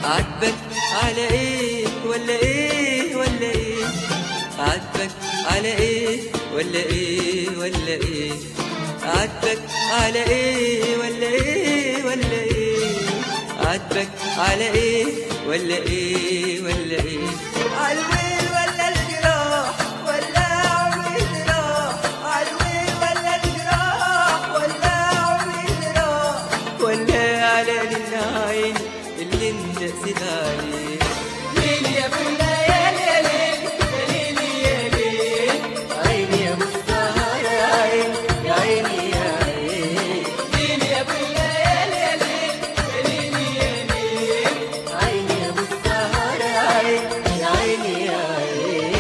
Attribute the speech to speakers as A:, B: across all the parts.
A: عاتبك على ايه ولا ايه ولا ايه عاتبك على ايه ولا ايه ولا ايه عاتبك على ايه ولا ايه ولا ايه عاتبك على ايه ولا ايه ولا ايه عالويل ولا الجراح ولا عمري جراح عالويل ولا الجراح ولا عمري جراح ولا على العين اللي انت قسيت عليه ليل يا ابو الليالي يا ليل يا ليل يا ليل عيني يا ابو السهر يا عين يا عيني يا عين ليل يا ابو الليالي يا ليل يا ليل يا ليل عيني يا ابو السهر يا عين يا عيني يا عين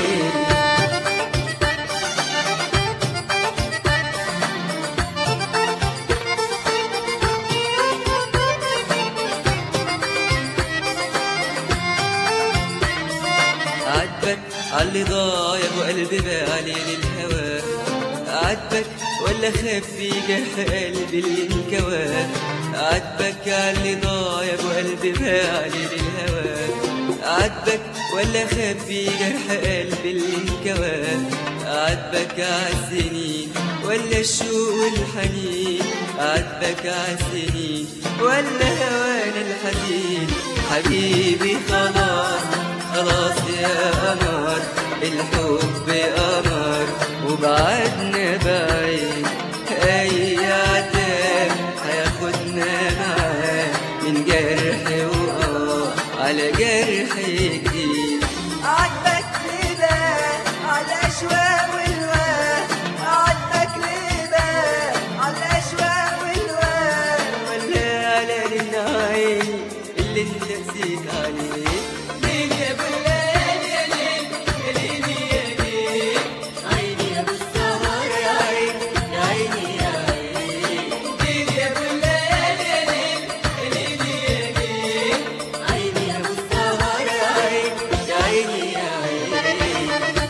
A: عاتبك عاللي ضايع وقلبي بالي للهوى عاتبك ولا خفي جرح قلبي اللي انكوى عاتبك عاللي ضايع وقلبي بالي للهوى عاتبك ولا خفي جرح قلبي اللي انكوى عاتبك عالسنين ولا الشوق والحنين عاتبك عالسنين ولا هوانا الحزين حبيبي خلاص خلاص يا قمر الحب قمر وبعدنا بعيد اي عتاب هياخدنا معاه من جرح وقع على جرح جديد
B: عاتبك ليه بقى على الاشواق والواد عاتبك ليه بقى على الاشواق والواد
A: ولا على العين اللي انت نسيت عليه ليل يا ابو الليل يا ليل يا ليل يا ليل عيني يا ابو السهر يا عين يا عيني يا عين ليل يا ابو الليل يا ليل يا ليل يا ليل عيني يا ابو السهر يا عين يا عيني يا عين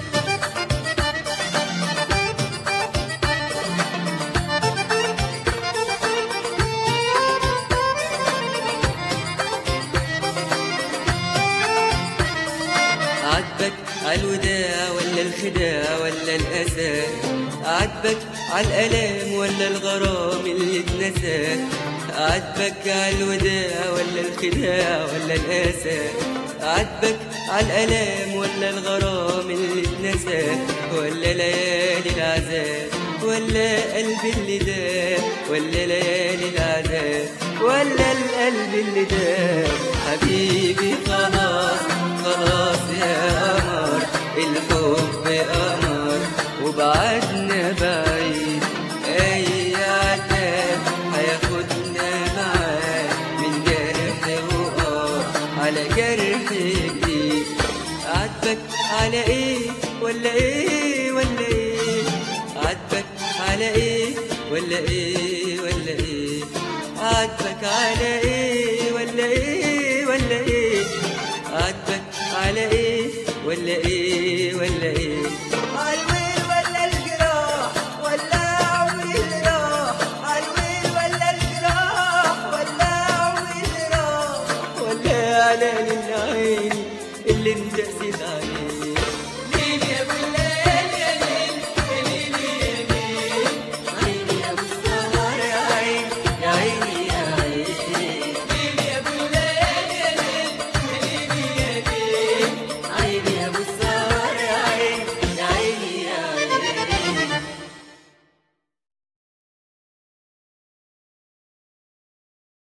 A: عاتبك عالوداع ولا الخداع ولا الأسى عاتبك عالألام ولا الغرام اللي اتنسى عاتبك عالوداع ولا الخداع ولا الأسى عاتبك عالألام ولا الغرام اللي اتنسى ولا ليالي العذاب ولا قلبي اللي داب ولا ليالي العذاب ولا القلب اللي داب حبيبي خلاص خلاص يا قمر الحب قمر وبعدنا بعيد اي عتاب هياخدنا معاه من جرح وقع على جرح جديد عاتبك على ايه ولا ايه ولا ايه عاتبك على ايه ولا ايه ولا ايه عاتبك على ايه